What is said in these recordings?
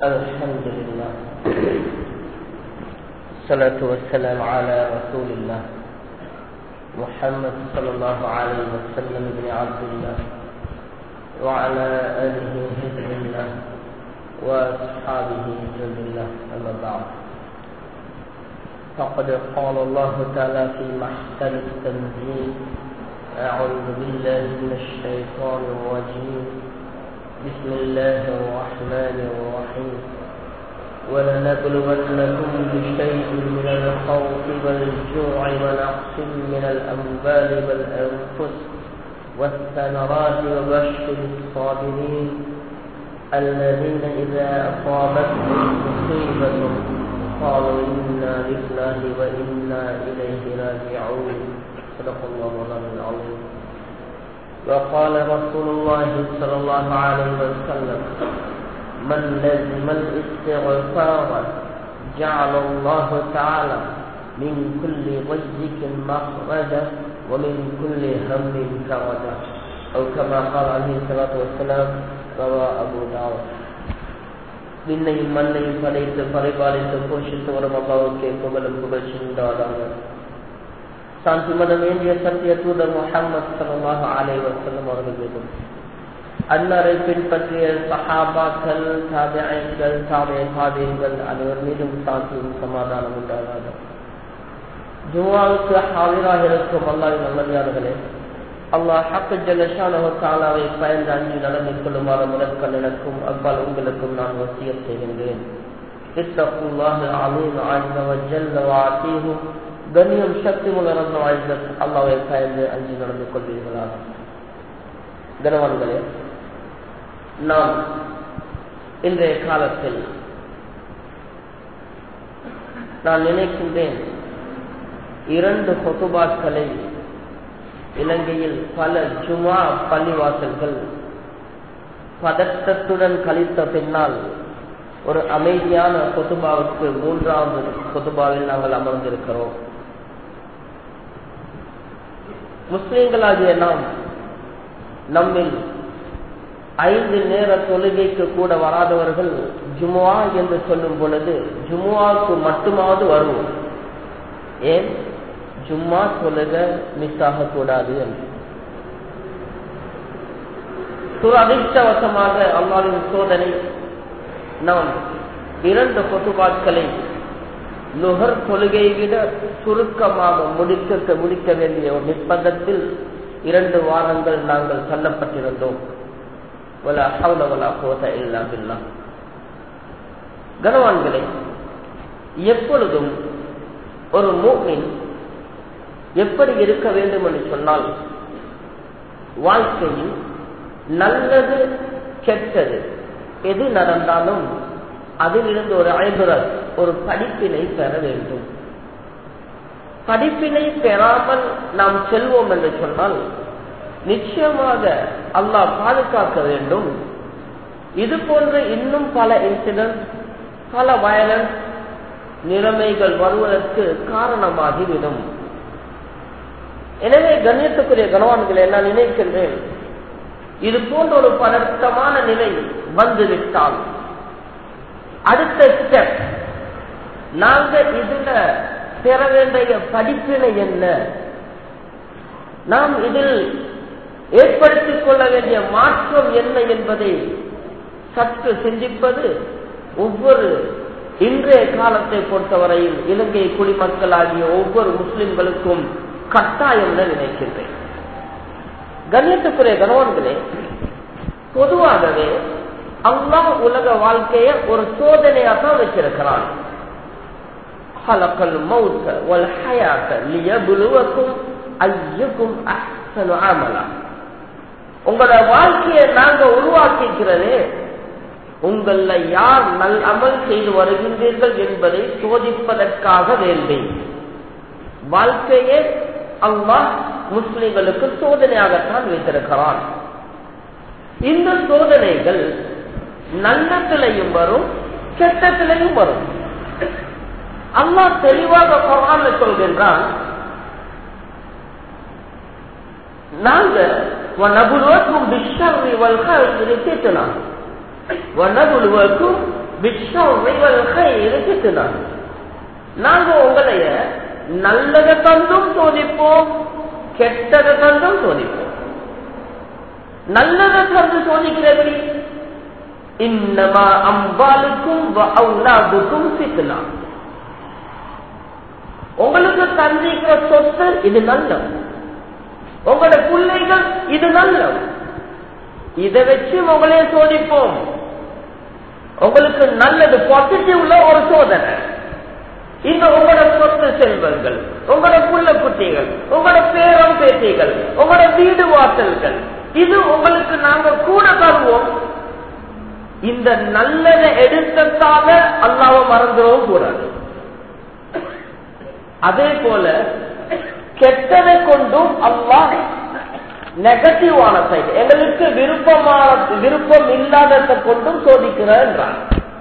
الحمد لله الصلاة والسلام على رسول الله محمد صلى الله عليه وسلم بن عبد الله وعلى آله حزب الله وأصحابه جند الله أما بعد فقد قال الله تعالى في محكم التنزيل أعوذ بالله من الشيطان الرجيم بسم الله الرحمن الرحيم ولنبلونكم بشيء من الخوف والجوع ونقص من الأموال والأنفس والثمرات وبشر الصابرين الذين إذا أصابتهم مصيبة قالوا إنا لله وإنا إليه راجعون صدق الله العظيم وقال رسول الله صلى الله عليه وسلم من لزم الاستغفار جعل الله تعالى من كل ضيق مخرجا ومن كل هم فرجا أو كما قال عليه الصلاة والسلام روى أبو داود விண்ணையும் மண்ணையும் படைத்து பரிபாலித்து போஷித்து வரும் அப்பாவுக்கே புகழும் புகழ்ச்சி உண்டாதாக சாந்தி மதம் வேண்டிய சத்திய தூதர் முகமது சல்லாஹ் அலை வசல்லம் அவர்கள் மீதும் அன்னரை பின்பற்றிய சஹாபாக்கள் தாபியங்கள் தாபிய தாபியங்கள் அனைவர் மீதும் சாந்தியும் சமாதானம் உண்டாகாத ஜுவாவுக்கு ஹாவிராக இருக்கும் அல்லாவின் நல்லதார்களே அல்லாஹ் ஹக்கு ஜலஷானோ தாலாவை பயந்து அஞ்சு நடந்து கொள்ளுமாறு முதற்கண் எனக்கும் அப்பால் உங்களுக்கும் நான் வசியம் செய்கின்றேன் اتقوا الله العظيم عز وجل وعاتيه கண்ணியம் சக்தி உணர்ந்த வாழ்ந்த அல்லாவை பயந்து அஞ்சு நடந்து கொள்வீர்களாக கனவான்களே நாம் இன்றைய காலத்தில் நான் நினைக்கின்றேன் இரண்டு கொத்துபாக்களை இலங்கையில் பல ஜுமா பள்ளிவாசல்கள் பதட்டத்துடன் கழித்த பின்னால் ஒரு அமைதியான கொத்துபாவுக்கு மூன்றாவது கொத்துபாவில் நாங்கள் அமர்ந்திருக்கிறோம் முஸ்லிம்களாகிய நாம் நம்மில் ஐந்து நேர தொழுகைக்கு கூட வராதவர்கள் ஜுமுவா என்று சொல்லும் பொழுது ஜுமுவாவுக்கு மட்டுமாவது வருவோம் ஏன் ஜும்மா தொழுக மிஸ் ஆகக்கூடாது என்று துரதிர்ஷ்டவசமாக அம்மாவின் சோதனை நாம் இரண்டு கொத்துபாட்களை நுகர் தொழுகையை விட சுருக்கமாக முடிக்க முடிக்க வேண்டிய ஒரு நிர்பந்தத்தில் இரண்டு வாரங்கள் நாங்கள் தள்ளப்பட்டிருந்தோம் கனவான்களே எப்பொழுதும் ஒரு மூமின் எப்படி இருக்க வேண்டும் என்று சொன்னால் வாழ்க்கையில் நல்லது கெட்டது எது நடந்தாலும் அதிலிருந்து ஒரு ஐம்புறல் ஒரு படிப்பினை பெற வேண்டும் படிப்பினை பெறாமல் நாம் செல்வோம் என்று சொன்னால் நிச்சயமாக அல்லாஹ் பாதுகாக்க வேண்டும் இது போன்ற இன்னும் பல இன்சிடென்ட் பல வயலன்ஸ் நிலைமைகள் வருவதற்கு காரணமாகிவிடும் எனவே கண்ணியத்துக்குரிய கனவான்களை நான் நினைக்கின்றேன் இது போன்ற ஒரு பதட்டமான நிலை வந்துவிட்டால் அடுத்த ஸ்டெப் நாங்க இதுல பெற வேண்டிய படிப்பினை என்ன நாம் இதில் ஏற்படுத்திக் கொள்ள வேண்டிய மாற்றம் என்ன என்பதை சற்று சிந்திப்பது ஒவ்வொரு இன்றைய காலத்தை பொறுத்தவரையில் இலங்கை குடிமக்களாகிய ஒவ்வொரு முஸ்லிம்களுக்கும் கட்டாயம் நினைக்கின்றேன் கண்ணியத்துக்குரிய கணவன்களே பொதுவாகவே அல்லாஹ் உலக வாழ்க்கைய ஒரு சோதனையாக தான் வச்சிருக்கிறான் ஹலக்கல் மௌத்த வல் ஹயாத்த லியபுலுவக்கும் ஐயுக்கும் அஹ்சனு அமலா உங்களோட வாழ்க்கையை நாங்க உருவாக்கிக்கிறதே உங்கள யார் நல் அமல் செய்து வருகின்றீர்கள் என்பதை சோதிப்பதற்காக வேண்டி வாழ்க்கையே அல்லாஹ் முஸ்லிம்களுக்கு சோதனையாகத்தான் வைத்திருக்கிறான் இந்த சோதனைகள் நல்லத்திலையும் வரும் கெட்டத்திலையும் வரும் அல்லாஹ் தெளிவாக குரான் சொல்கின்றான் நாங்க وَنَبْلُوَكُمْ بِالشَّرِّ وَالْخَيْرِ فِتْنَةً وَنَبْلُوَكُمْ நாங்க உங்களைய நல்லதை தந்தும் சோதிப்போம் கெட்டதை தந்தும் சோதிப்போம் நல்லதை தந்து சோதிக்கிறது இன்னமா அம்பாலுக்கும் அவுலாதுக்கும் சித்தனா உங்களுக்கு தந்திக்கிற சொத்து இது நல்லது உங்களோட பிள்ளைகள் இது நல்லது இதை வச்சு உங்களைய சோதிப்போம் உங்களுக்கு நல்லது பாசிட்டிவ்ல ஒரு சோதனை இந்த உங்களோட சொத்து செல்வங்கள் உங்களோட புள்ள குட்டிகள் உங்களோட பேரம் பேட்டிகள் உங்களோட வீடு வாசல்கள் இது உங்களுக்கு நாங்க கூட தருவோம் இந்த நல்லதை எடுத்ததால அல்லாவ மறந்துடவும் கூடாது அதே போல கெட்டதை கொண்டும் அல்லாஹ் நெகட்டிவான சைடு எங்களுக்கு விருப்பமான விருப்பம் இல்லாததை கொண்டும் சோதிக்கிறார்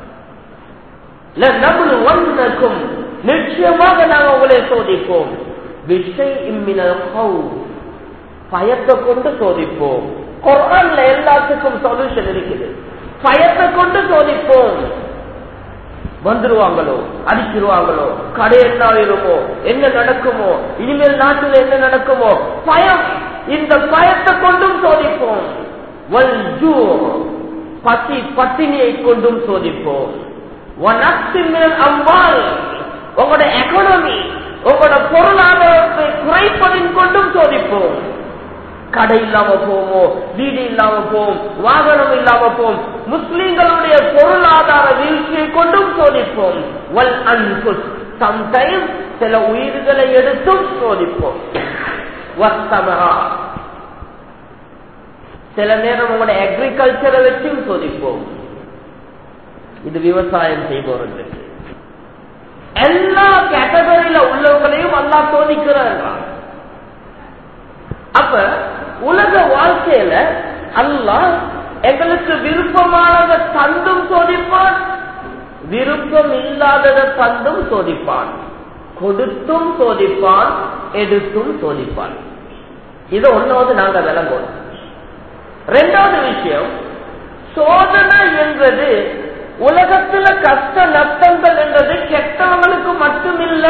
ஒன்றுக்கும் நிச்சயமாக நாங்கள் உங்களை சோதிப்போம் விஷய் இம்மினல் பயத்தை கொண்டு சோதிப்போம் குரான்ல எல்லாத்துக்கும் சொல்யூஷன் இருக்குது பயத்தை கொண்டு சோதிப்போம் வந்துருவாங்களோ அடிச்சிருவாங்களோ கடை என்ன ஆயிருமோ என்ன நடக்குமோ இனிமேல் நாட்டில் என்ன நடக்குமோ பயம் இந்த பயத்தை கொண்டும் சோதிப்போம் பசி பட்டினியை கொண்டும் சோதிப்போம் அம்பால் உங்களோட எக்கனாமி உங்களோட பொருளாதாரத்தை குறைப்பதின் கொண்டும் சோதிப்போம் கடை இல்லாம போவோமோ வீடு இல்லாம போவோம் வாகனம் இல்லாம போவோம் முஸ்லிம்களுடைய பொருளாதார வீழ்ச்சியை கொண்டும் சோதிப்போம் வல் அன்புஸ் சம்டைம் சில உயிர்களை எடுத்தும் சோதிப்போம் சில நேரம் உங்களோட அக்ரிகல்ச்சரை வச்சும் சோதிப்போம் இது விவசாயம் செய்பவர்களுக்கு எல்லா கேட்டகரியில உள்ளவங்களையும் அல்லா சோதிக்கிறார் அப்ப உலக வாழ்க்கையில அல்லா எங்களுக்கு விருப்பமானதை தந்தும் சோதிப்பான் விருப்பம் இல்லாததை தந்தும் சோதிப்பான் கொடுத்தும் சோதிப்பான் எடுத்தும் சோதிப்பான் இது ஒன்னாவது நாங்க விளங்கணும் ரெண்டாவது விஷயம் சோதனை என்றது உலகத்துல கஷ்ட நஷ்டங்கள் என்றது கெட்டவங்களுக்கு மட்டுமில்ல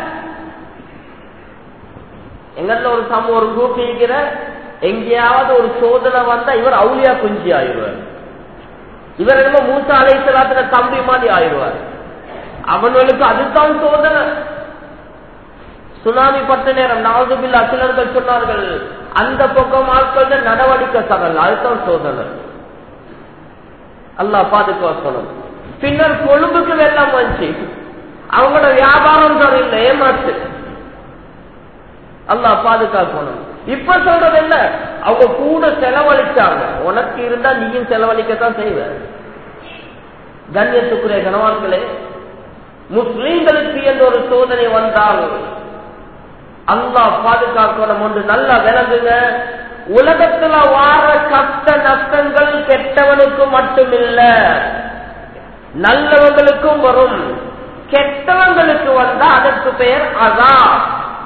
எங்கள்ல ஒரு சம ஒரு குரூப் இருக்கிற எங்கேயாவது ஒரு சோதனை வந்தா இவர் அவுளியா குஞ்சி ஆயிடுவார் இவர் என்னமோ மூசா அலைசலாத்துல தம்பி மாதிரி ஆயிடுவார் அவங்களுக்கு அதுதான் சோதனை சுனாமி பட்ட நேரம் நாவதுபில்லா சிலர்கள் சொன்னார்கள் அந்த பக்கம் ஆட்கள் நடவடிக்கை சகல் அதுதான் சோதனை அல்லா பாதுகாக்கணும் பின்னர் கொழும்புக்கு வெள்ளம் வந்துச்சு அவங்களோட வியாபாரம் சரியில்லை ஏமாத்து அல்லா பாதுகாக்கணும் இப்ப சொல்றது என்ன அவங்க கூட செலவழிச்சாங்க உனக்கு இருந்தா நீயும் செலவழிக்கத்தான் செய்வ கண்ணியத்துக்குரிய கனவான்களே முஸ்லீம்களுக்கு என்ற ஒரு சோதனை வந்தால் அல்லா பாதுகாக்கணும் ஒன்று நல்லா விளங்குங்க உலகத்துல வார கஷ்ட நஷ்டங்கள் கெட்டவனுக்கு மட்டுமில்ல நல்லவங்களுக்கும் வரும் கெட்டவங்களுக்கு வந்தா அதற்கு பெயர் அதான்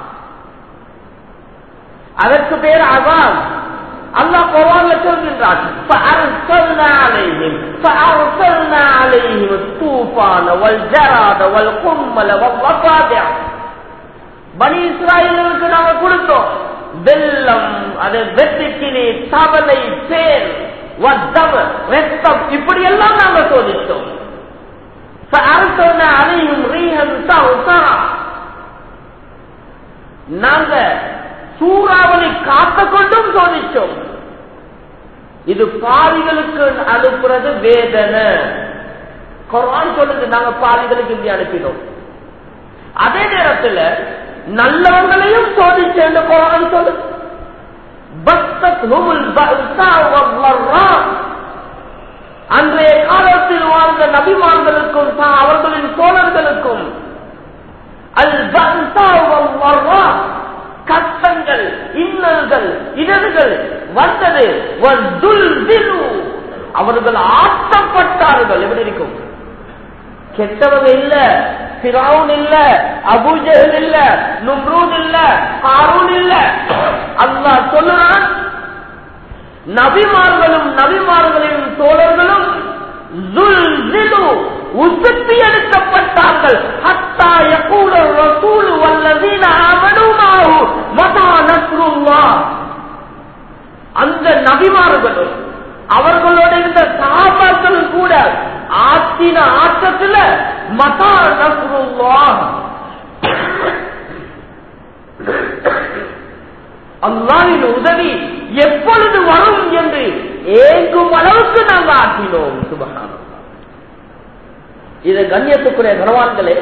அதற்கு பேர் அதான் அல்லாஹ் குர்ஆன்ல சொல்கின்றான் فأرسلنا عليهم فأرسلنا عليهم الطوفان والجراد والقمل والضفادع பனி இஸ்ராயலுக்கு நாங்க கொடுத்தோம் வெள்ளம் அது வெட்டுக்கிளி தவளை தேன் வத்தம் ரத்தம் இப்படி எல்லாம் நாங்க சோதித்தோம் فأرسلنا عليهم ريحا صرصرا நாங்க சூறாவளி காத்த கொண்டும் சோதிச்சோம் இது பாவிகளுக்கு அனுப்புறது வேதனை குரான் சொல்லுது நாங்க பாவிகளுக்கு இப்படி அனுப்பினோம் அதே நேரத்தில் நல்லவங்களையும் சோதிச்சேன்னு குரான் சொல்லுது அன்றைய காலத்தில் வாழ்ந்த நபிமார்களுக்கும் அவர்களின் தோழர்களுக்கும் அல் கஷ்டங்கள் இன்னல்கள் இடர்கள் வந்தது அவர்கள் ஆட்டப்பட்டார்கள் எப்படி இருக்கும் கெட்டவங்க இல்ல பிராவுன் இல்ல அபூஜகல் இல்ல நும்ரூன் இல்ல ஹாரூன் இல்ல அல்லா சொல்லுறான் நபிமார்களும் நபிமார்களின் தோழர்களும் உசுப்பி எடுக்கப்பட்டார்கள் ஹத்தா யகூல ரசூல் வல்லதீன ஆமனு மாஹு மதா நஸ்ருல்லாஹ் அந்த நபிமார்களும் அவர்களோட இருந்த சகாபாக்களும் கூட ஆற்றின ஆட்டத்துல மதா நஸ்ருல்லாஹ் அல்லாவின் உதவி எப்பொழுது வரும் என்று ஏங்கும் அளவுக்கு நாங்கள் ஆற்றினோம் சுபகானம் இது கண்ணியத்துக்குரிய கனவான்களே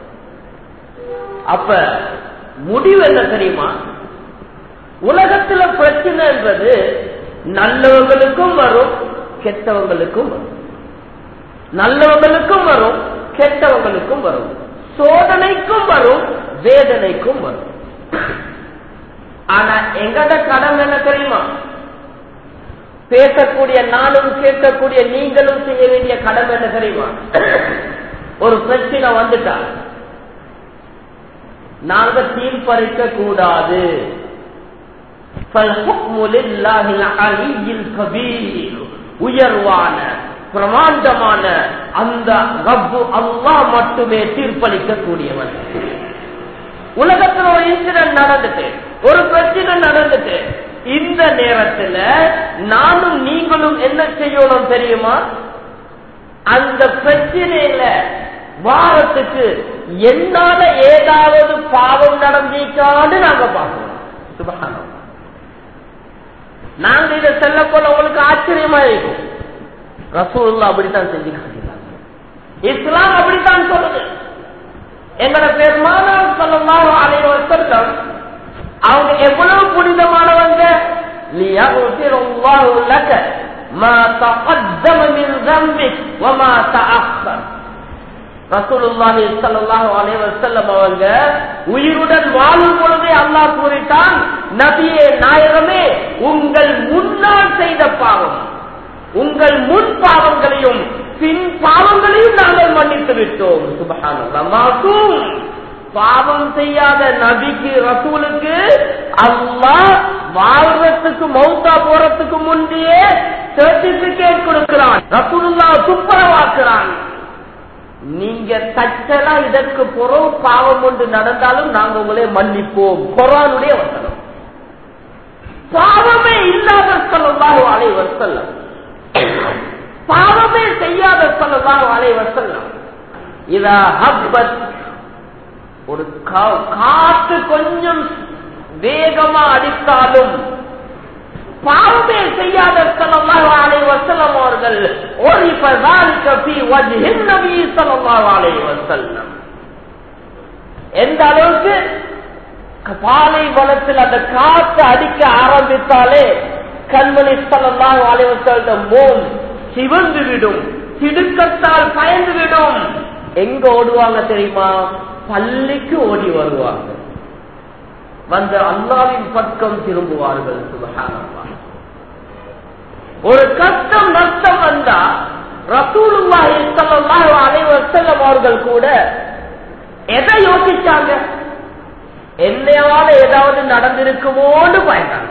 அப்ப முடிவு என்ன தெரியுமா உலகத்துல பிரச்சனை என்பது நல்லவங்களுக்கும் வரும் கெட்டவங்களுக்கும் வரும் நல்லவங்களுக்கும் வரும் கெட்டவங்களுக்கும் வரும் சோதனைக்கும் வரும் வேதனைக்கும் வரும் ஆனா எங்கட கடமை என்ன தெரியுமா பேசக்கூடிய நானும் கேட்கக்கூடிய நீங்களும் செய்ய வேண்டிய கடமை என்ன தெரியுமா ஒரு பிரச்சனை வந்துட்டா நாங்க தீர்ப்பளிக்க கூடாது உயர்வான பிரமாண்டமான அந்த ரப்பு அல்லாஹ் மட்டுமே தீர்ப்பளிக்க கூடியவன் உலகத்துல ஒரு இன்சிடென்ட் நடந்துட்டு ஒரு பிரச்சனை நடந்துட்டு இந்த நேரத்துல நானும் நீங்களும் என்ன செய்யணும் தெரியுமா அந்த பிரச்சனையில வாரத்துக்கு என்னால ஏதாவது பாவம் நடந்திருக்கான்னு நாங்க பார்க்கணும் சுபகானம் நாங்க இதை செல்ல போல உங்களுக்கு ஆச்சரியமா இருக்கும் ரசூல்லா அப்படித்தான் செஞ்சு காட்டினாங்க இஸ்லாம் அப்படித்தான் சொல்லுது எங்கட பெருமானார் சொல்லலாம் அனைவர் சொல்லம் அவங்க எவ்வளவு புனிதமானவங்க ليغفر الله لك ما تقدم من ذنبك وما تأخر ரசூலுல்லாஹி ஸல்லல்லாஹு அலைஹி வஸல்லம் அவங்க உயிருடன் வாழும் பொழுதே அல்லாஹ் கூறிட்டான் நபியே நாயகமே உங்கள் முன்னால் செய்த பாவம் உங்கள் முன் பாவங்களையும் பின் பாவங்களையும் நாங்கள் மன்னித்து விட்டோம் சுபஹானல்லாஹ் பாவம் செய்யாத நபிக்கு ரசூலுக்கு அல்லாஹ் வாழ்றதுக்கு மௌத்தா போறதுக்கு முந்தையே சர்டிபிகேட் கொடுக்கிறான் ரசூலுல்லா துப்புரவாக்குறான் நீங்க தச்சலா இதற்கு புறம் பாவம் ஒன்று நடந்தாலும் நாங்க உங்களே மன்னிப்போம் குரானுடைய வசனம் பாவமே இல்லாத சொல்லலாக அலை வசல்லம் பாவமே செய்யாத சொல்லலாக அலை வசல்லம் இதா ஹப்பத் ஒரு காற்று கொஞ்சம் வேகமா அடித்தாலும் பாவமே செய்யாத சல்லல்லாஹு அலைஹி வஸல்லம் அவர்கள் ஒரிஃப ذلك في وجه النبي صلى الله عليه وسلم எந்த அளவுக்கு பாலை வளத்தில் அந்த காற்று அடிக்க ஆரம்பித்தாலே கண்மணி சல்லல்லாஹு அலைஹி வஸல்லம் மோம் சிவந்து விடும் திடுக்கத்தால் பயந்து விடும் எங்க ஓடுவாங்க தெரியுமா பள்ளிக்கு ஓடி வருவாங்க வந்து அல்லாவின் பக்கம் திரும்புவார்கள் சுபஹானல்லாஹ் ஒரு கஷ்டம் நஷ்டம் வந்தா ரசூலுல்லாஹி ஸல்லல்லாஹு அலைஹி வஸல்லம் அவர்கள் கூட எதை யோசிச்சாங்க என்னையால ஏதாவது நடந்திருக்குமோன்னு பயந்தாங்க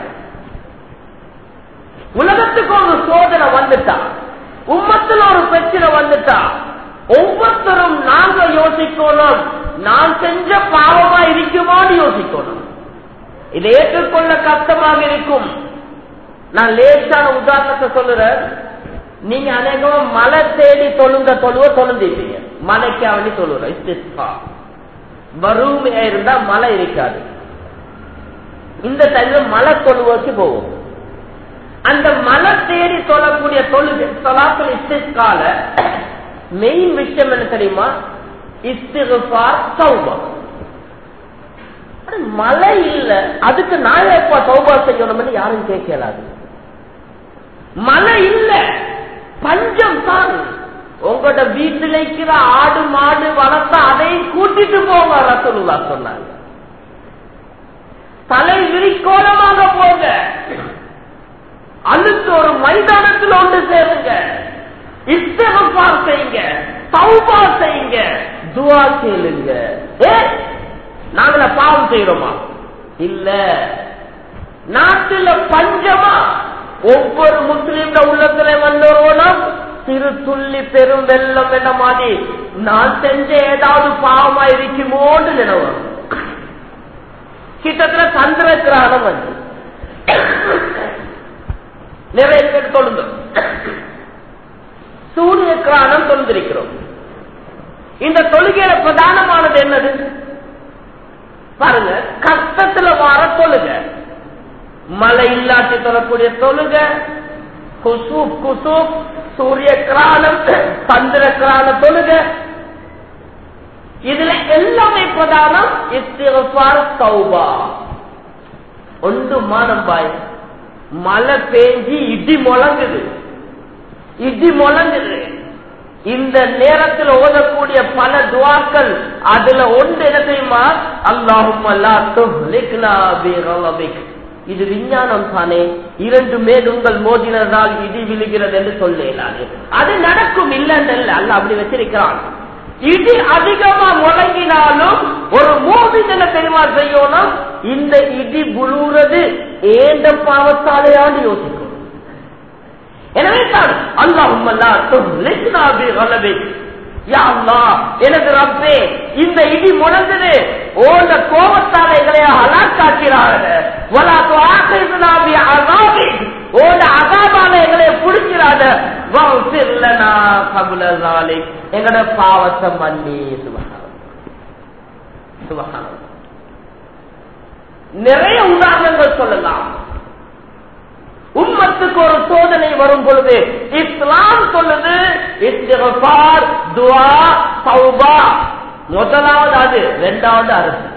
உலகத்துக்கு ஒரு சோதனை வந்துட்டா உம்மத்துல ஒரு பிரச்சனை வந்துட்டா ஒவ்வொருத்தரும் நாங்க யோசிக்கணும் நான் செஞ்ச பாவமா இருக்குமோன்னு யோசிக்கணும் இதை ஏற்றுக்கொள்ள கஷ்டமாக இருக்கும் நான் லேசான உதாரணத்தை சொல்லுறேன் நீங்க அநேகமா மலை தேடி தொழுங்க தொழுவ தொழுந்திருப்பீங்க மலைக்கு அவனி தொழுற இஸ்திஸ்பா வறுமையா இருந்தா மழை இருக்காது இந்த டைம்ல மலை தொழுவக்கு போகும் அந்த மலை தேடி தொழக்கூடிய தொழுகை சொலாக்கள் இஸ்திஸ்கால மெயின் விஷயம் என்ன தெரியுமா இஸ்திகுபார் சௌபா மழை இல்ல அதுக்கு நான் எப்ப சௌபா செய்யணும்னு யாரும் கேட்கலாது மழை இல்ல பஞ்சம் தான் உங்களோட வீட்டில் இருக்கிற ஆடு மாடு வளர்த்தா அதையும் கூட்டிட்டு போங்க ரசூலுல்லா சொன்னாங்க தலை விரிக்கோலமாக போங்க அழுத்து ஒரு மைதானத்தில் ஒன்று சேருங்க இஸ்தகபார் செய்யுங்க சௌபா செய்யுங்க துவா கேளுங்க ஏ நாங்கள பாவம் செய்யறோமா இல்ல நாட்டுல பஞ்சமா ஒவ்வொரு முஸ்லீம்ல உள்ளத்துல வந்தோனா சிறு துள்ளி பெரும் வெள்ளம் என்ற மாதிரி நான் செஞ்ச ஏதாவது பாவமா இருக்குமோன்னு நினைவு கிட்டத்தட்ட சந்திர கிரகணம் வந்து நிறைய பேர் தொழுந்து சூரிய கிரகணம் தொழுந்திருக்கிறோம் இந்த தொழுகையில பிரதானமானது என்னது பாருங்க கஷ்டத்துல வார தொழுக மழை இல்லாட்டி தொழக்கூடிய தொழுக குசூப் குசூப் சூரிய கிராணம் சந்திர கிராண தொழுக இதுல எல்லாமே பிரதானம் இஸ்திகபார் தௌபா ஒன்று மானம் பாய் மழை பேஞ்சி இடி முழங்குது இடி முழங்குது இந்த நேரத்தில் ஓதக்கூடிய பல துவாக்கள் அதுல ஒன்று என்ன தெரியுமா அல்லாஹும் இது விஞ்ஞானம் தானே இரண்டு மேடுங்கள் மோதினதால் இடி விழுகிறது என்று சொல்லேன் அது நடக்கும் இல்லைன்னு அல்ல அப்படி வச்சிருக்கிறான் இடி அதிகமா முழங்கினாலும் ஒரு மூவி என்ன தெரியுமா செய்யணும் இந்த இடி புழுறது ஏந்த பாவத்தாலேயாண்டு யோசிக்கும் எனவே தான் அல்லாஹும் எனது ரப்பே இந்த இடி முழங்குது ஓந்த கோபத்தால எங்களை ஹலாக்காக்கிறார்கள் ஓட அகாபால எங்களை பிடிக்கிறாத எங்களோட பாவத்தை மன்னி சுபகாரம் சுபகாரம் நிறைய உதாரணங்கள் சொல்லலாம் உம்மத்துக்கு ஒரு சோதனை வரும் பொழுது இஸ்லாம் சொல்லுது இஸ்திகபார் துவா சௌபா முதலாவது அது இரண்டாவது அரசு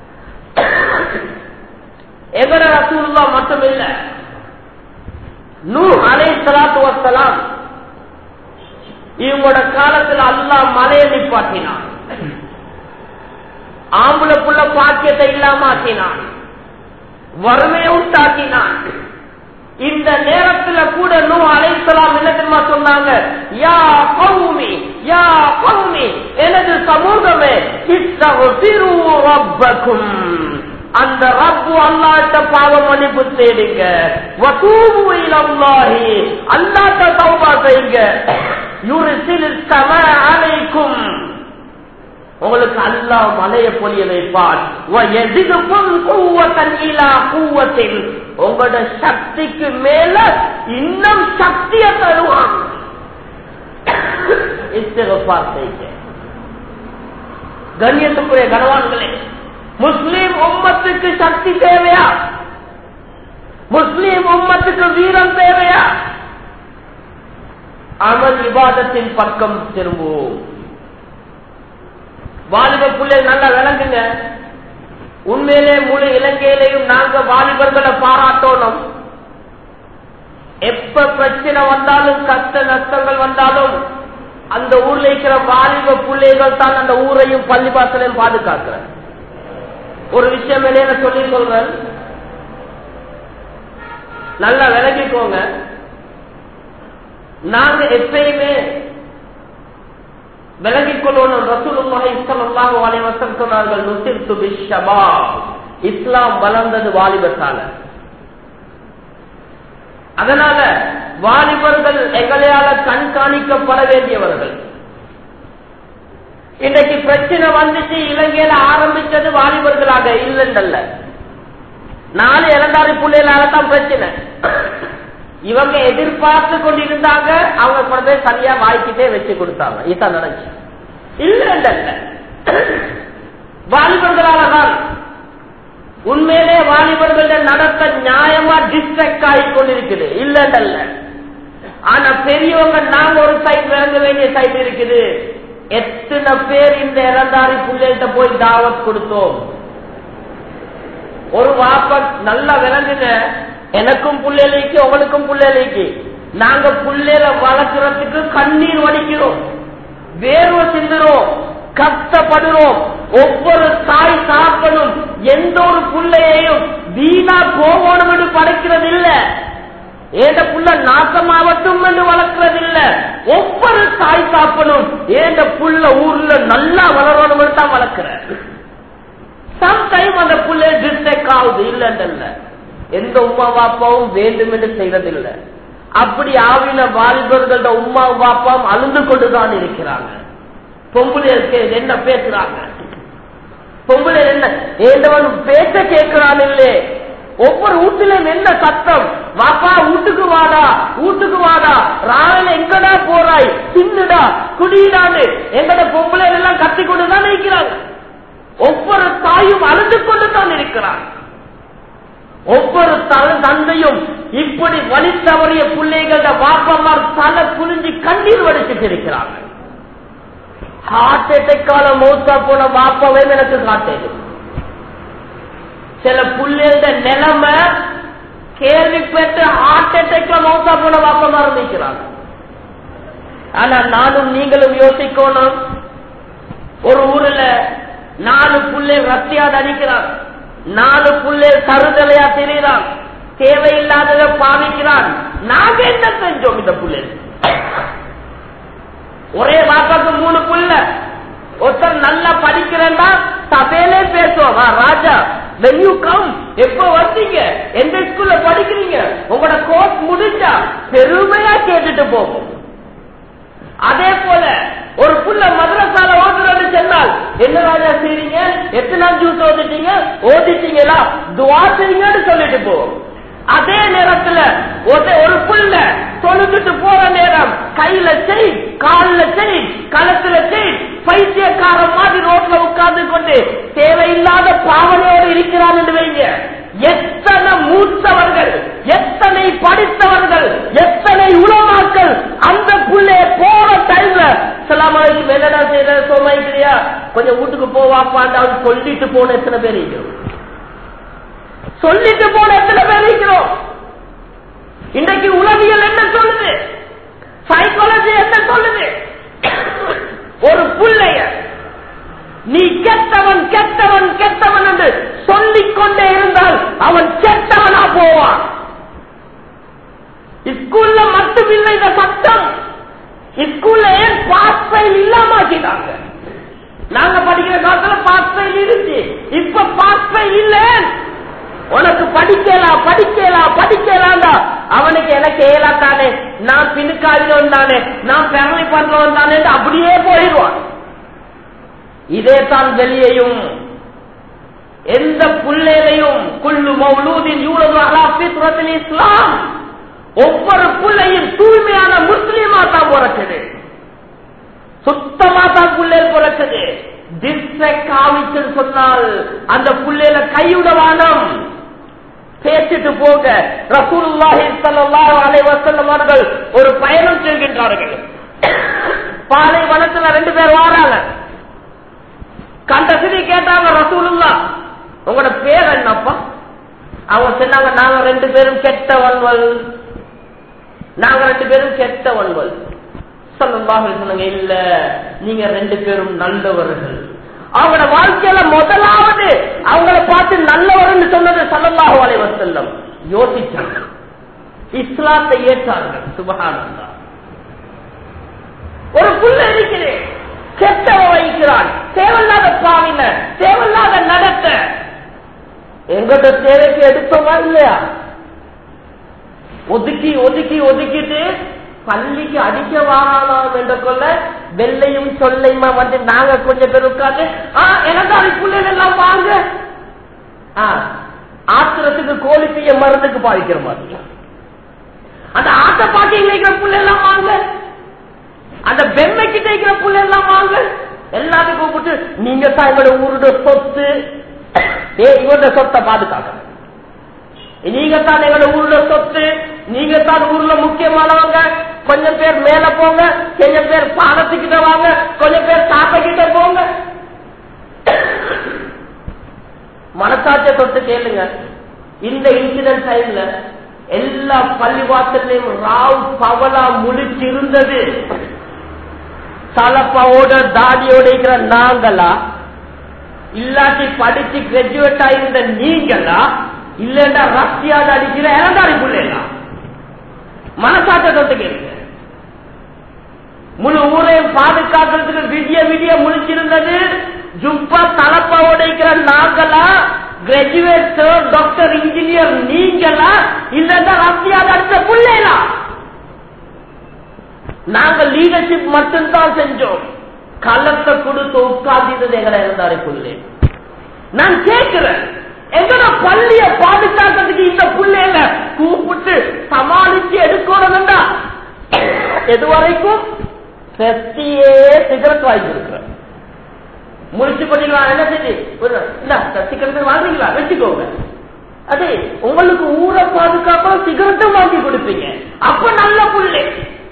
எங்கட ரசூல்லா மட்டும் இல்ல நூ அலை சலாத்து வசலாம் இவங்களோட காலத்தில் அல்லாஹ் மலையை நிப்பாட்டினான் ஆம்பளை புள்ள பாக்கியத்தை இல்லாம ஆக்கினான் வறுமையை உண்டாக்கினான் இந்த நேரத்துல கூட நூ அலைசலாம் என்ன தெரியுமா சொன்னாங்க யா கௌமி யா கௌமி எனது சமூகமே இஸ்தகுபிரு ரப்பக்கும் அந்த ரப்பு அல்லாட்ட பாவ மன்னிப்பு தேடுங்க வதூபு இலல்லாஹி அல்லாட்ட தௌபா செய்யுங்க யுர்சில் ஸமா அலைக்கும் உங்களுக்கு அல்லாஹ் மலையை பொழிய வைப்பான் உங்களோட சக்திக்கு மேல இன்னும் சக்தியை தருவான் கண்ணியத்துக்குரிய கனவான்களே முஸ்லீம் உம்மத்துக்கு சக்தி தேவையா முஸ்லீம் உம்மத்துக்கு வீரம் தேவையா அமல் விவாதத்தின் பக்கம் திரும்புவோம் வாலிப பிள்ளை நல்லா விளங்குங்க உண்மையிலே முழு இலங்கையிலையும் நாங்க வாலிபர்களை பாராட்டணும் எப்ப பிரச்சனை வந்தாலும் கஷ்ட நஷ்டங்கள் வந்தாலும் அந்த ஊர்ல இருக்கிற வாலிப பிள்ளைகள் தான் அந்த ஊரையும் பள்ளிவாசலையும் பாதுகாக்கிற ஒரு விஷயம் என்ன சொல்லி சொல்றேன் நல்லா விளங்கிக்கோங்க நாங்க எப்பயுமே விலகிக் கொள்ளணும் ரசூலுல்லாஹி ஸல்லல்லாஹு அலைஹி வஸல்லம் சொன்னார்கள் நுசிர்து பிஷ்ஷபாப் இஸ்லாம் வளர்ந்தது வாலிபத்தால அதனால வாலிபர்கள் எங்களையால கண்காணிக்கப்பட வேண்டியவர்கள் இன்றைக்கு பிரச்சனை வந்துச்சு இலங்கையில ஆரம்பிச்சது வாலிபர்களாக இல்லைன்றல்ல நாலு இரண்டாறு பிள்ளைகளால தான் பிரச்சனை இவங்க எதிர்பார்த்து கொண்டிருந்தாங்க அவங்க கொண்டு போய் சரியா வாய்க்கிட்டே வச்சு கொடுத்தாங்க இதான் நடந்துச்சு இல்ல இல்ல இல்ல வாலிபர்களாலதான் உண்மையிலே வாலிபர்கள் நடத்த நியாயமா டிஸ்ட்ரக்ட் ஆகி கொண்டிருக்குது இல்ல இல்ல ஆனா பெரியவங்க நாங்க ஒரு சைட் விளங்க வேண்டிய சைட் இருக்குது எத்தனை பேர் இந்த இறந்தாரி பிள்ளைகிட்ட போய் தாவத் கொடுத்தோம் ஒரு வாப்ப நல்லா விளங்குங்க எனக்கும் புள்ளைக்கு உங்களுக்கும் புள்ளைக்கு நாங்க புள்ளைல வளர்க்கறதுக்கு கண்ணீர் வடிக்கிறோம் வேர்வை சிந்துறோம் கஷ்டப்படுறோம் ஒவ்வொரு தாய் சாப்பனும் எந்த ஒரு புள்ளையையும் வீணா போகணும் என்று படைக்கிறது இல்ல ஏண்ட புள்ள நாசமாவட்டும் என்று வளர்க்கிறது இல்ல ஒவ்வொரு தாய் சாப்பனும் ஏண்ட புள்ள ஊர்ல நல்லா வளரணும் தான் வளர்க்கிற சம்டைம் அந்த புள்ள டிஸ்ட்ரக்ட் ஆகுது இல்லைன்றல்ல எந்த உமா பாப்பாவும் வேண்டும் என்று செய்வதில்லை அப்படி ஆவின வாலிபர்களோட உமா பாப்பாம் அழுந்து கொண்டுதான் இருக்கிறாங்க பொம்புலேருக்கு என்ன பேசுறாங்க பொம்பளை என்ன ஏண்டவன் பேச கேட்கிறான் இல்லே ஒவ்வொரு வீட்டிலும் என்ன சத்தம் வாப்பா வீட்டுக்கு வாடா வீட்டுக்கு வாடா ராவில எங்கடா போறாய் தின்னுடா குடியிடான்னு எங்கட பொம்பளை எல்லாம் கத்தி கொண்டுதான் இருக்கிறாங்க ஒவ்வொரு தாயும் அழுது கொண்டுதான் இருக்கிறான் ஒவ்வொரு தல தந்தையும் இப்படி வழி தவறிய பிள்ளைகள வாப்பமார் தலை குனிஞ்சு கண்ணீர் வடிச்சிட்டு இருக்கிறாங்க ஹார்ட் அட்டாக்கால மௌத்தா போன வாப்பாவே எனக்கு காட்டேது சில புள்ளைகள நிலைமை கேள்விப்பட்டு ஹார்ட் அட்டாக்ல மௌத்தா போன வாப்பமா இருந்திருக்கிறாங்க ஆனா நானும் நீங்களும் யோசிக்கணும் ஒரு ஊர்ல நாலு புள்ளை ரத்தியாத அடிக்கிறான் நாலு புள்ளை தருதலையா தெரிகிறான் தேவையில்லாததை பாவிக்கிறான் நாங்க என்ன செஞ்சோம் இந்த புள்ளை ஒரே வாப்பாக்கு மூணு புள்ள ஒருத்தர் நல்லா படிக்கிறேன்னா சபையிலே பேசுவோம் "ஆ, ராஜா when you come எப்ப வந்தீங்க எந்த ஸ்கூல்ல படிக்கிறீங்க உங்களோட கோர்ஸ் முடிஞ்சா பெருமையா கேட்டுட்டு போகும் அதே போல ஒரு புள்ள மதரசால ஓதுறது சொன்னால் என்ன ராஜா செய்றீங்க எத்தனை ஜூஸ் ஓதிட்டீங்க ஓதிட்டீங்களா துவா செய்யுங்கன்னு சொல்லிட்டு போவோம் அதே நேரத்துல ஒரு- ஒரு புள்ள தொழுதுட்டு போற நேரம் கையில செய் கால்ல செய் களத்துல செய் பைத்தியக்கார மாதிரி ரோட்ல உட்கார்ந்து கொண்டு தேவையில்லாத பாவனையோடு இருக்கிறான் என்று வைங்க எத்தனை மூத்தவர்கள் எத்தனை படித்தவர்கள் எத்தனை உலமாக்கள் அந்த புள்ளைய போற டைம்ல சலாமலைக்கு என்னடா செய்யற சோமாய்க்கிறியா கொஞ்சம் வீட்டுக்கு போவாப்பான்னு அவன் சொல்லிட்டு போன எத்தனை பேர் இருக்கிறோம் சொல்லிட்டு போன எத்தனை பேர் இருக்கிறோம் இன்றைக்கு உளவியல் என்ன சொல்லுது சைக்காலஜி என்ன சொல்லுது ஒரு புள்ளைய நீ கெட்டவன் கெட்டவன் கெட்டவன் என்று சொல்லிக் கொண்டே இருந்தால் அவன் கெட்டவனா போவான் ஸ்கூல்ல மட்டுமில்லை இந்த சட்டம் ஸ்கூல்ல ஏன் பாஸ் ஃபைல் இல்லாம ஆக்கிட்டாங்க நாங்க படிக்கிற காலத்துல பாஸ் ஃபைல் இருந்துச்சு இப்ப பாஸ் ஃபைல் இல்ல உனக்கு படிக்கலாம் படிக்கலாம் படிக்கலாம்டா அவனுக்கு எனக்கு ஏலா தானே நான் பின்னுக்காலினவன் தானே நான் ஃபேமிலி பண்றவன் தானே அப்படியே போயிடுவான் இதே தான் வெளியையும் எந்த புள்ளையிலையும் குள்ளு மௌலூதின் யூலது அலா ஃபித்ரத்தில் இஸ்லாம் ஒவ்வொரு புள்ளையும் தூய்மையான முஸ்லீமா தான் பிறக்குது சுத்தமா தான் புள்ளைகள் பிறக்குது டிஸ்ட்ரக்ட் காவிச்சுன்னு சொன்னால் அந்த புள்ளையில கையுட வானம் பேசிட்டு போக ரசூலுல்லாஹி ஸல்லல்லாஹு அலைஹி வஸல்லம் அவர்கள் ஒரு பயணம் செல்கின்றார்கள் பாலைவனத்துல ரெண்டு பேர் வாராங்க கண்டசிரி கேட்டாங்க ரசூலுல்லா உங்களோட பேர் என்னப்பா அவங்க சொன்னாங்க நாங்க ரெண்டு பேரும் கெட்டவன்கள் நாங்க ரெண்டு பேரும் கெட்டவன்கள் சொல்லுவாங்க சொன்னாங்க இல்ல நீங்க ரெண்டு பேரும் நல்லவர்கள் அவங்களோட வாழ்க்கையில முதலாவது அவங்கள பார்த்து நல்லவர்னு சொன்னது சல்லல்லாஹு அலைஹி வஸல்லம் யோசிச்சாங்க இஸ்லாத்தை ஏற்றார்கள் சுபஹானல்லாஹ் ஒரு புள்ள இருக்கிறேன் கெட்டவ வைக்கிறான் தேவையில்லாத பாவின தேவையில்லாத நடத்த எங்கிட்ட தேவைக்கு எடுத்தோமா இல்லையா ஒதுக்கி ஒதுக்கி ஒதுக்கிட்டு பள்ளிக்கு அடிக்க வாரானாம் என்ற கொள்ள வெள்ளையும் சொல்லையுமா வந்து நாங்க கொஞ்சம் பேர் உட்காந்து எனக்கு அது பிள்ளைகள் எல்லாம் வாங்க ஆ, ஆத்திரத்துக்கு கோழி தீய மருந்துக்கு பாதிக்கிற மாதிரி அந்த ஆட்ட பாட்டி வைக்கிற புள்ள எல்லாம் வாங்க அந்த பெம்மை கிட்ட இருக்கிற புள்ள எல்லாம் வாங்க எல்லாத்தையும் கூப்பிட்டு நீங்க தான் எங்களோட ஊரோட சொத்து ஏ இவரோட சொத்தை பாதுகாக்க நீங்க தான் எங்களோட ஊரோட சொத்து நீங்க தான் ஊர்ல முக்கியமானவங்க கொஞ்சம் பேர் மேல போங்க கொஞ்சம் பேர் பாலத்துக்கிட்ட வாங்க கொஞ்சம் பேர் தாத்த கிட்ட போங்க மனசாட்சிய தொட்டு கேளுங்க இந்த இன்சிடென்ட் டைம்ல எல்லா பள்ளிவாசல்லையும் ராவ் பவலா முழிச்சு இருந்தது தலப்பாவோட தாடியோட இருக்கிற நாங்களா இல்லாட்டி படிச்சு கிராஜுவேட் ஆயிருந்த நீங்களா இல்லன்னா ரஷ்யாத அடிக்கிற இளந்தாரி பிள்ளைங்களா மனசாட்ட தொட்டு கேளுங்க முழு ஊரையும் பாதுகாக்கிறதுக்கு விடிய விடிய முழிச்சிருந்தது ஜுப்பா தலப்பாவோட இருக்கிற நாங்களா கிராஜுவேட் டாக்டர் இன்ஜினியர் நீங்களா இல்லன்னா ரஷ்யாத அடிச்ச பிள்ளைகளா நாங்க லீடர்ஷிப் மட்டும்தான் செஞ்சோம் கலத்தை கொடுத்து உட்கார்ந்தது எங்களை இருந்தாருக்குள்ளே நான் கேட்கிறேன் எங்கட பள்ளிய பாதுகாக்கிறதுக்கு இந்த பிள்ளைங்க கூப்பிட்டு சமாளிச்சு எடுக்கணும்டா எது வரைக்கும் செத்தியே சிகரெட் வாங்கி கொடுக்குறேன் முடிச்சு பண்ணீங்களா என்ன செஞ்சு சிகரெட் வாங்குறீங்களா வச்சுக்கோங்க அது உங்களுக்கு ஊரை பாதுகாப்பா சிகரெட்டும் வாங்கி கொடுப்பீங்க அப்ப நல்ல புள்ளை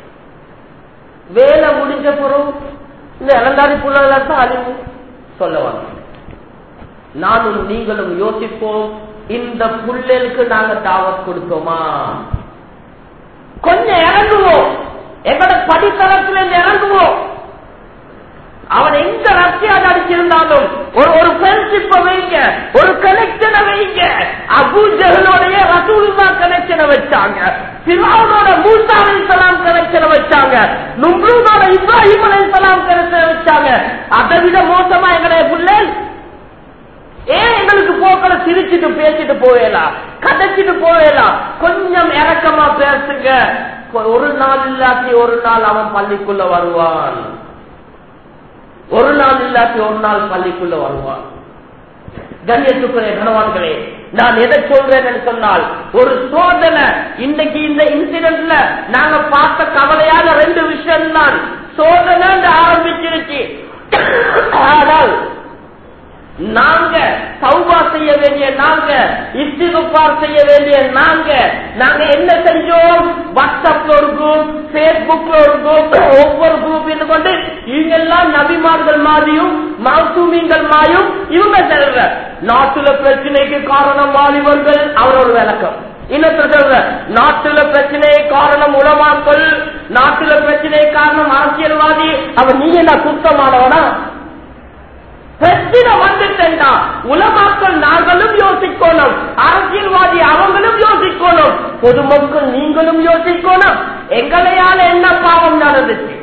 வேலை முடிஞ்ச பிறகு இந்த இளந்தாரி புள்ளதான் அழிவு சொல்லுவாங்க நானும் நீங்களும் யோசிப்போம் இந்த புள்ளலுக்கு நாங்க தாவத் கொடுத்தோமா கொஞ்சம் இறங்குவோம் எங்களோட படித்தளத்துல இருந்து இறங்குவோம் அவன் எங்க ரஷ்யாவில் அடிச்சிருந்தாலும் ஒரு ஒரு ஃப்ரெண்ட்ஷிப்ப வைங்க ஒரு கனெக்ஷனை வைங்க அபு ஜஹலோடைய ரசூலுல்லா கனெக்ஷனை வச்சாங்க பிராவோட மூசா அலைசலாம் கனெக்ஷனை வச்சாங்க நும்ரூதோட இப்ராஹிம் அலைசலாம் கனெக்ஷனை வச்சாங்க அதை விட மோசமா எங்களுடைய பிள்ளை ஏன் எங்களுக்கு போக்களை சிரிச்சுட்டு பேசிட்டு போவேலாம் கதைச்சிட்டு போவேலாம் கொஞ்சம் இறக்கமா பேசுங்க ஒரு நாள் இல்லாட்டி ஒரு நாள் அவன் பள்ளிக்குள்ள வருவான் ஒரு நாள் இல்லாட்டி ஒரு நாள் பள்ளிக்குள்ள வருவான் கண்ணியத்துக்குரிய கனவான்களே நான் எதை சொல்றேன்னு சொன்னால் ஒரு சோதனை இன்னைக்கு இந்த இன்சிடென்ட்ல நாங்க பார்த்த கவலையான ரெண்டு விஷயம் தான் சோதனை ஆரம்பிச்சிருச்சு ஆனால் நாங்க சௌபா செய்ய வேண்டிய நாங்க இஸ்திகுபார் செய்ய வேண்டிய நாங்க நாங்க என்ன செஞ்சோம் வாட்ஸ்அப்ல ஒரு குரூப் பேஸ்புக்ல ஒரு குரூப் ஒவ்வொரு குரூப் இருந்து கொண்டு இவங்க எல்லாம் நபிமார்கள் மாதிரியும் மௌசூமிங்கள் மாதிரியும் இவங்க செல்ற நாட்டுல பிரச்சனைக்கு காரணம் வாலிபர்கள் அவரோட விளக்கம் இன்னொருத்தர் சொல்ற நாட்டுல பிரச்சனை காரணம் உலமாக்கள் நாட்டுல பிரச்சனை காரணம் அரசியல்வாதி அவன் நீ என்ன சுத்தமானவனா பிரச்சனை வந்துட்டா உலமாக்கள் நாங்களும் யோசிக்கணும் அரசியல்வாதி அவங்களும் யோசிக்கணும் பொதுமக்கள் நீங்களும் யோசிக்கணும் எங்களையால என்ன பாவம் நடந்துச்சு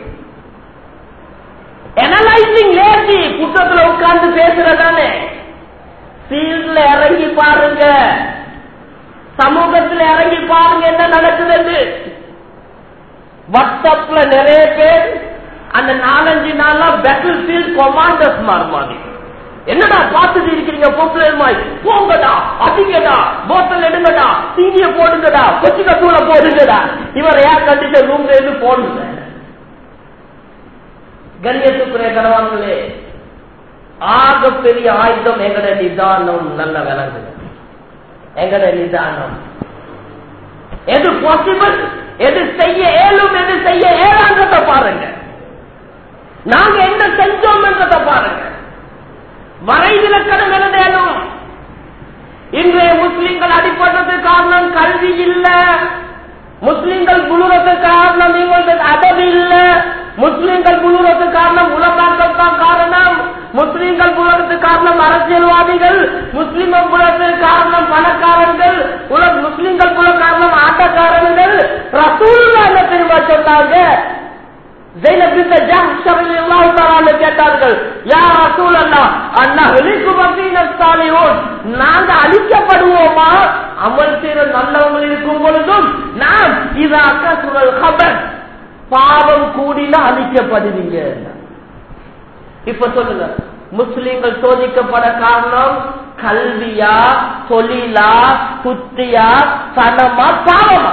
எனலைசிங் லேசி குற்றத்துல உட்கார்ந்து பேசுறதானே ஃபீல்ட்ல இறங்கி பாருங்க சமூகத்துல இறங்கி பாருங்க என்ன நடக்குது வாட்ஸ்அப்ல நிறைய பேர் அந்த நாலஞ்சு நாளா பேட்டில் ஃபீல்ட் கொமாண்டர்ஸ் மாதிரி என்னடா பார்த்துட்டு இருக்கிறீங்க பொம்பளை போங்கடா அதிகடா போத்தல் எடுங்கடா தீனிய போடுங்கடா கொச்சி கத்தூல போடுங்கடா இவர் ஏர் கண்டிஷன் ரூம்ல இருந்து போடுங்க கண்ணியத்துக்குரிய கணவான்களே ஆக பெரிய ஆயுதம் எங்கட நிதானம் நல்ல விளங்கு எங்கட நிதானம் எது பாசிபிள் எது செய்ய இயலும் எது செய்ய இயலாங்கிறத பாருங்க நாங்க என்ன செஞ்சோம் என்றத பாருங்க வரைவிலக்கணம் எழுதணும் இன்றைய முஸ்லிம்கள் அடிப்பட்டது காரணம் கல்வி இல்ல முஸ்லிம்கள் குழுறது காரணம் நீங்களுக்கு அதவு இல்ல முஸ்லிம்கள் குழுறது காரணம் உலமாக்கள் தான் காரணம் முஸ்லிம்கள் குழுறது காரணம் அரசியல்வாதிகள் முஸ்லிம் குலத்து காரணம் பணக்காரர்கள் உலக முஸ்லிம்கள் குல காரணம் ஆட்டக்காரர்கள் ரசூல்லா என்ன தெரியுமா சொன்னாங்க கேட்டார்கள் நாங்க அழிக்கப்படுவோமா அமல் செய்யற நல்லவங்க இருக்கும் பொழுதும் நாம் இது அக்கா சுழல் கபர் பாவம் கூடினா அழிக்கப்படுவீங்க இப்ப சொல்லுங்க முஸ்லிம்கள் சோதிக்கப்பட காரணம் கல்வியா தொழிலா புத்தியா சனமா பாவமா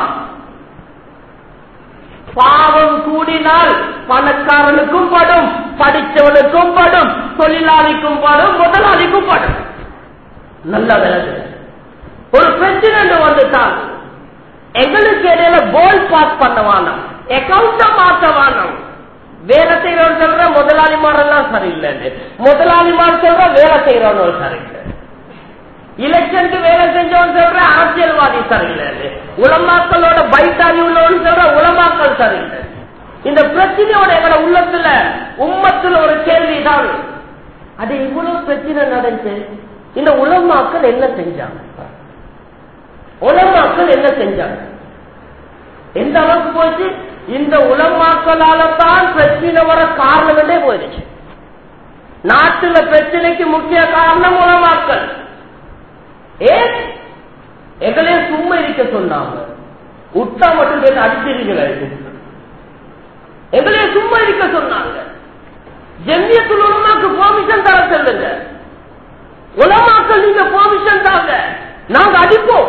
பாவம் கூடினால் பணக்காரனுக்கும் படும் படித்தவனுக்கும் படும் தொழிலாளிக்கும் படும் முதலாளிக்கும் படும் நல்ல விலகு ஒரு பிரச்சனை வந்துட்டான் எங்களுக்கு இடையில போல் பாஸ் பண்ண வானம் அக்கௌண்ட மாத்த வானம் வேலை செய்யறவன் சொல்ற முதலாளிமாரெல்லாம் சரியில்லைன்னு முதலாளிமார் சொல்ற வேலை செய்யறவன் சரியில்லை எலெக்ஷனுக்கு வேலை செஞ்சவன் சொல்ற அரசியல்வாதி சரியில்லை உலமாக்களோட பைட்டாளி உள்ளவன் சொல்ற உலமாக்கள் சரியில்லை இந்த பிரச்சனையோட எங்களோட உள்ளத்துல உம்மத்துல ஒரு கேள்விதான் அது இவ்வளவு பிரச்சனை நடந்துச்சு இந்த உலமாக்கள் என்ன செஞ்சாங்க உலமாக்கள் என்ன செஞ்சாங்க எந்த அளவுக்கு போச்சு இந்த உலமாக்களால தான் பிரச்சனை வர காரணம் போயிடுச்சு நாட்டுல பிரச்சனைக்கு முக்கிய காரணம் உலமாக்கள் ஏன் எங்களையே சும்மா இருக்க சொன்னாங்க உட்டா மட்டும் கேட்டு அடிச்சிருக்கீங்களா எங்களைய சும்மா இருக்க சொன்னாங்க ஜெமியத்துல் உலமாக்கு பெர்மிஷன் தர சொல்லுங்க உலமாக்கள் நீங்க பெர்மிஷன் தாங்க நாங்க அடிப்போம்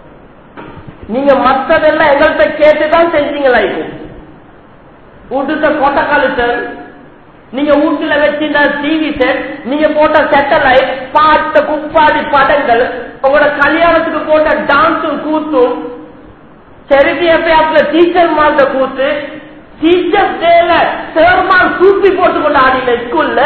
நீங்க மத்ததெல்லாம் எங்கள்கிட்ட கேட்டுதான் செஞ்சீங்களா இப்போ வீட்டுக்கு கொட்ட கழுத்தல் நீங்க வீட்டுல வச்சிருந்த டிவி செட் நீங்க போட்ட சேட்டலைட் பாட்டு குப்பாடி படங்கள் உங்களோட கல்யாணத்துக்கு போட்ட டான்ஸும் கூத்தும் செரிட்டி எப்பயாப்புல டீச்சர் மார்ந்த கூத்து டீச்சர் டேல சேர்மான் சூப்பி போட்டு கொண்டு ஆடின ஸ்கூல்ல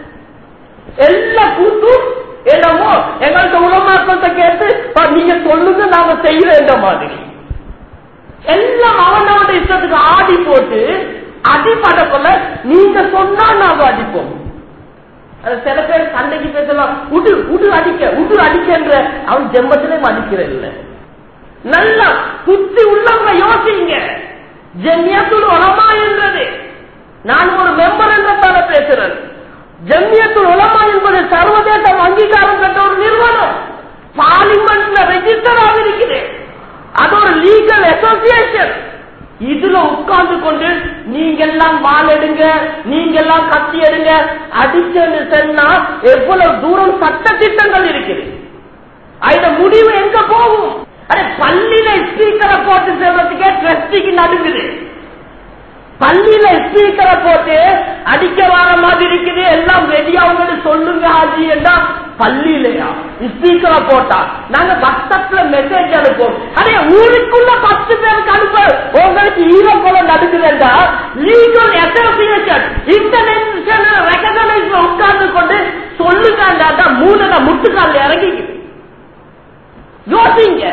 எல்லா கூத்தும் என்னமோ எங்கள்கிட்ட உலமாக்கத்தை கேட்டு "பா, நீங்க சொல்லுங்க நாம செய்யற இந்த மாதிரி எல்லாம் அவனோட இஷ்டத்துக்கு ஆடி போட்டு அடிப்படக்குள்ள நீங்க சொன்னா நாங்க அடிப்போம் அது சில பேர் சண்டைக்கு பேசலாம் உடு உடு அடிக்க உடு அடிக்கன்ற அவன் ஜெம்பத்திலையும் அடிக்கிற இல்ல நல்லா புத்தி உள்ளவங்க யோசிங்க ஜெமியத்துல் உலமா என்றது நான் ஒரு மெம்பர் என்றதால பேசுறேன் ஜெமியத்துல் உலமா என்பது சர்வதேச அங்கீகாரம் பெற்ற ஒரு நிறுவனம் பார்லிமெண்ட்ல ரெஜிஸ்டர் ஆகிருக்கிறேன் அது ஒரு லீகல் அசோசியேஷன் இதுல உட்கார்ந்து கொண்டு நீங்க எல்லாம் வால் எடுங்க நீங்க எல்லாம் கத்தி எடுங்க அடிச்சன்னு சொன்னா எவ்வளவு தூரம் சட்ட திட்டங்கள் இருக்குது அந்த முடிவு எங்க போகும் அடே பள்ளியில ஸ்பீக்கரை போட்டு செல்றதுக்கே ட்ரஸ்டிக்கு நடுங்குது பள்ளியில ஸ்பீக்கரை போட்டு அடிக்க வர மாதிரி இருக்குது எல்லாம் ரெடியாவுங்கன்னு சொல்லுங்க ஆஜி என்றா பள்ளியிலையா ஸ்பீக்கரை போட்டா நாங்க வாட்ஸ்அப்ல மெசேஜ் அனுப்போம் அதே ஊருக்குள்ள பத்து பேருக்கு அனுப்ப உங்களுக்கு ஈரம் போல நடக்குதுண்டா லீகல் அசோசியேஷன் இன்டர்நேஷனல் ரெகனைஸ் உட்கார்ந்து கொண்டு சொல்லுங்க மூணு முட்டுக்கால இறங்கிக்குது யோசிங்க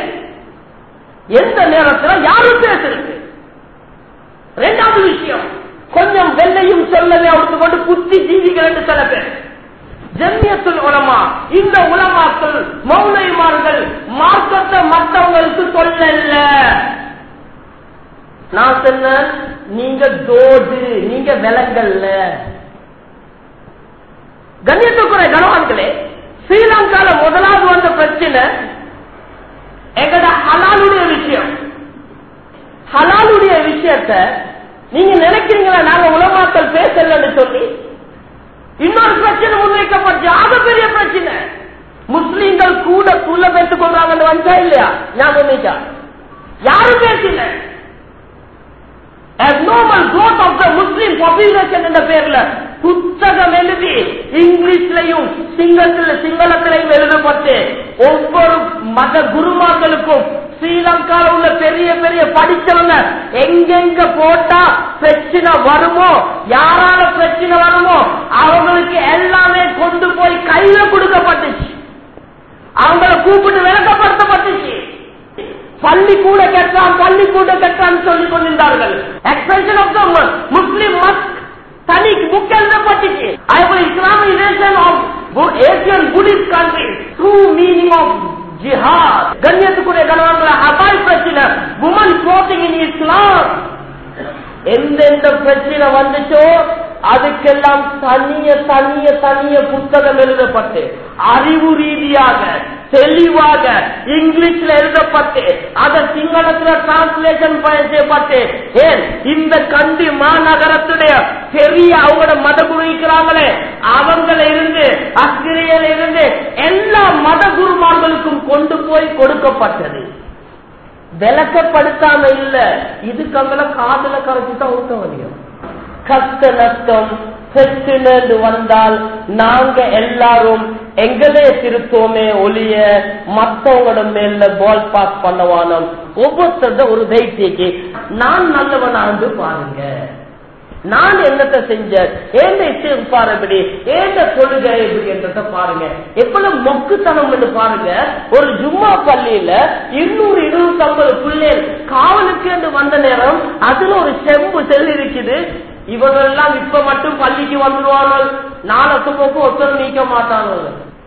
எந்த நேரத்தில் யாரும் பேசுறது ரெண்டாவது விஷயம் கொஞ்சம் வெள்ளையும் செல்லவே அவருக்கு கொண்டு புத்தி ஜீவிகள் என்று சில பேர் ஜெமியத்துல் உலமா இந்த உலமாக்கள் மௌலைமார்கள் மார்க்கத்தை மற்றவங்களுக்கு சொல்லல நான் சொன்னேன் நீங்க தோடு நீங்க விலங்கல்ல கண்ணியத்துக்குறை கனவான்களே ஸ்ரீலங்கால முதலாவது வந்த பிரச்சனை எங்கட ஹலாலுடைய விஷயம் ஹலாலுடைய விஷயத்த நீங்க நினைக்கிறீங்களா நாங்க உலமாக்கள் பேசலன்னு சொல்லி இன்னொரு பிரச்சனை முன்வைக்கப்பட்டு ஆக பெரிய பிரச்சனை முஸ்லீம்கள் கூட புள்ள பேசிக் கொள்றாங்கன்னு வந்தா இல்லையா ஞாபகம் இருக்கா? யாரும் பேசல abnormal growth of the Muslim population என்ற பேர்ல புத்தகம் எழுதி இங்கிலீஷ்லையும் சிங்களத்தில் சிங்களத்திலையும் எழுதப்பட்டு ஒவ்வொரு மத குருமார்களுக்கும் ஸ்ரீலங்கால உள்ள பெரிய பெரிய படிச்சவங்க எங்கெங்க போட்டா பிரச்சனை வருமோ யாரால பிரச்சனை வருமோ அவங்களுக்கு எல்லாமே கொண்டு போய் கையில கொடுக்கப்பட்டுச்சு அவங்கள கூப்பிட்டு விளக்கப்படுத்தப்பட்டுச்சு பள்ளி கூட கட்டான் பள்ளி கூட கட்டான் சொல்லிக் கொண்டிருந்தார்கள் expansion of the Muslim mask தனி புக் எழுதப்பட்டுச்சு I Islamisation of Asian Buddhist country true meaning of jihad கண்ணியத்துக்குரிய கணவன்களை ஹபாய் பிரச்சனை உமன் க்ளோத்திங் இன் இஸ்லாம் எந்தெந்த பிரச்சனை வந்துச்சோ அதுக்கெல்லாம் தனிய தனிய தனிய புத்தகம் எழுதப்பட்டு அறிவு ரீதியாக தெளிவாக இங்கிலீஷ்ல எழுதப்பட்டு அதை சிங்களத்துல டிரான்ஸ்லேஷன் செய்யப்பட்டு ஏன் இந்த கண்டி மாநகரத்துடைய பெரிய அவங்களோட மத குருக்கிறாங்களே அவங்கள இருந்து அஸ்கிரியில இருந்து எல்லா மத குருமார்களுக்கும் கொண்டு போய் கொடுக்கப்பட்டது விளக்கப்படுத்தாம இல்ல இதுக்கு அவங்கள காதல கரைச்சுதான் ஊட்ட முடியும் கஷ்ட நஷ்டம் பிரச்சனை வந்தால் நாங்க எல்லாரும் எங்களே திருத்தோமே ஒளிய மத்தவங்களோட மேல பால் பாஸ் பண்ணவானோம் ஒவ்வொருத்தர ஒரு தைத்தியக்கு நான் நல்லவனாண்டு பாருங்க நான் என்னத்தை செஞ்சேன் ஏந்த இஷ்டம் எப்படி ஏந்த கொள்கை எப்படி என்றத பாருங்க எவ்வளவு மொக்குத்தனம் என்று பாருங்க ஒரு ஜும்மா பள்ளியில இருநூறு இருநூத்தி ஐம்பது பிள்ளைகள் காவலுக்கு என்று வந்த நேரம் அதுல ஒரு செம்பு செல் இருக்குது இவங்கெல்லாம் இப்ப மட்டும் பள்ளிக்கு வந்துடுவார்கள் நாளைக்கு போக்கு ஒருத்தர் நீக்க மாட்டாங்க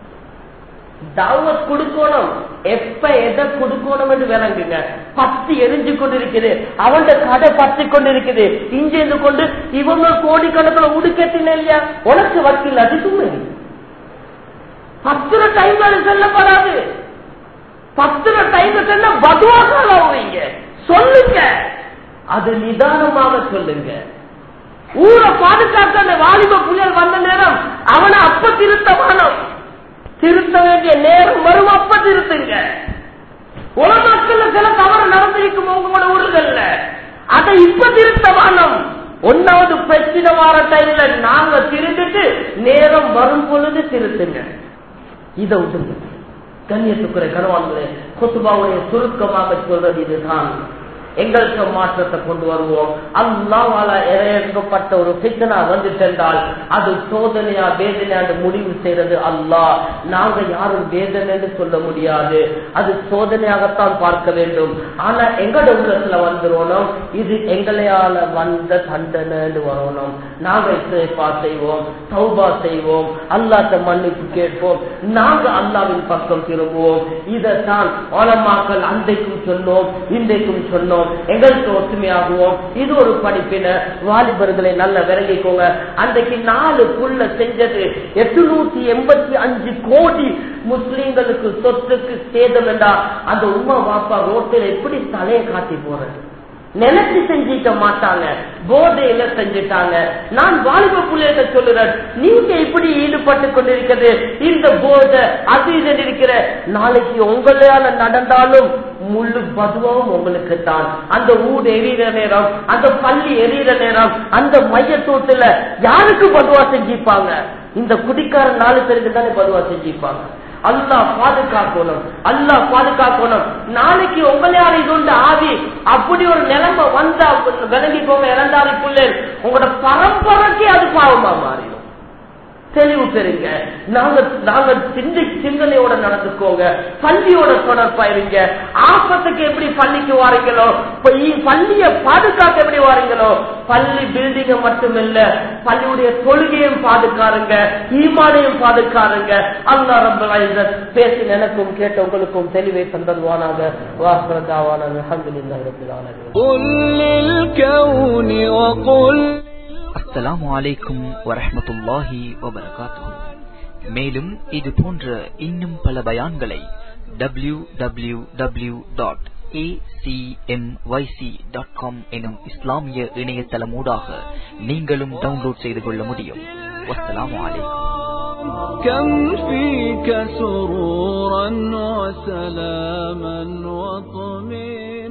தாவத் கொடுக்கணும் எப்ப எதை கொடுக்கணும் என்று விளங்குங்க பத்து எரிஞ்சு கொண்டிருக்குது அவன் கடை பற்றி கொண்டிருக்குது இங்கிருந்து கொண்டு இவங்க கோடிக்கணக்கில் உடுக்கத்தின இல்லையா உனக்கு வக்கீல் அது சும்மா பத்துற டைம் செல்லப்படாது பத்துற டைம் செல்ல பதுவாக சொல்லுங்க அது நிதானமாக சொல்லுங்க ஊரை பாதுகாக்க அந்த வாலிப புயல் வந்த நேரம் அவனை அப்ப திருத்த வேணும் திருத்த வேண்டிய நேரம் வரும் அப்ப திருத்துங்க உலகத்துல சில தவறு நடந்திருக்கும் உங்களோட ஊர்கள்ல அதை இப்ப திருத்த வேணும் ஒன்னாவது பிரச்சனை வார டைம்ல நாங்க திருந்துட்டு நேரம் வரும் பொழுது திருத்துங்க இதை விட்டுங்க கண்ணியத்துக்குறை கனவான்களே கொத்துபாவுடைய சுருக்கமாக சொல்றது இதுதான் எங்களுக்கு மாற்றத்தை கொண்டு வருவோம் அல்லாவால இறையேற்கப்பட்ட ஒரு பித்தனா வந்து சென்றால் அது சோதனையா வேதனையா முடிவு செய்யறது அல்லாஹ் நாங்க யாரும் வேதனை சொல்ல முடியாது அது சோதனையாகத்தான் பார்க்க வேண்டும் ஆனா எங்கட உள்ளத்துல வந்துடணும் இது எங்களையால வந்த தண்டனை வரணும் நாங்க இசைப்பா செய்வோம் சௌபா செய்வோம் அல்லாத்த மன்னிப்பு கேட்போம் நாங்க அல்லாவின் பக்கம் திரும்புவோம் இதைத்தான் ஓலமாக்கள் அன்றைக்கும் சொன்னோம் இன்றைக்கும் சொன்னோம் எங்களுக்கு ஒற்றுமையாகுவோம் இது ஒரு படிப்பின வாலிபர்களை நல்ல விளங்கிக்கோங்க அன்றைக்கு நாலு புள்ள செஞ்சது எட்டுநூத்தி எண்பத்தி அஞ்சு கோடி முஸ்லீம்களுக்கு சொத்துக்கு சேதம் என்றா அந்த உமா பாப்பா ரோட்டில் எப்படி தலையை காட்டி போறது நினைச்சு செஞ்சிக்க மாட்டாங்க போதையில செஞ்சுட்டாங்க நான் வாலிப புள்ளையிட்ட சொல்லுறேன் நீங்க இப்படி ஈடுபட்டு கொண்டிருக்கிறது இந்த போதை அது இது இருக்கிற நாளைக்கு உங்களால நடந்தாலும் முழு பதுவாவும் உங்களுக்கு தான் அந்த ஊடு எரியிற நேரம் அந்த பள்ளி எரியிற நேரம் அந்த மையத்தோட்டுல யாருக்கு பதுவா செஞ்சிப்பாங்க இந்த குடிக்கார நாலு பேருக்கு தானே பதுவா செஞ்சிப்பாங்க அல்லா பாதுகாக்கணும் அல்லா பாதுகாக்கணும் நாளைக்கு உங்களையார் இது உண்டு ஆவி அப்படி ஒரு நிலைமை வந்தா விளங்கிக்கோங்க இறந்தாரி பிள்ளை உங்களோட பரம்பரைக்கு அது பாவமா மாறிடும் தெளிவு பெறுங்க நாங்க நாங்க சிந்தை சிந்தனையோட நடந்துக்கோங்க பள்ளியோட தொடர்பாயிருங்க ஆபத்துக்கு எப்படி பள்ளிக்கு வாரீங்களோ பள்ளிய பாதுகாக்க எப்படி வாரீங்களோ பள்ளி பில்டிங்க மட்டுமில்ல பள்ளியுடைய தொழுகையும் பாதுகாருங்க ஈமானையும் பாதுகாருங்க அல்லா ரொம்ப பேசி எனக்கும் கேட்ட உங்களுக்கும் தெளிவை தந்தருவானாக வாசனதாவான அஸ்ஸலாமு அலைக்கும் வரஹமத்துல்லாஹி வபரகாத்து மேலும் இது போன்ற இன்னும் பல பயான்களை W W W dot acmyc.com எனும் இஸ்லாமிய இணையதளமூடாக நீங்களும் டவுன்லோட் செய்து கொள்ள முடியும் வஸ்ஸலாமு அலைக்கும் كم فيك سرورا وسلاما وطمئنا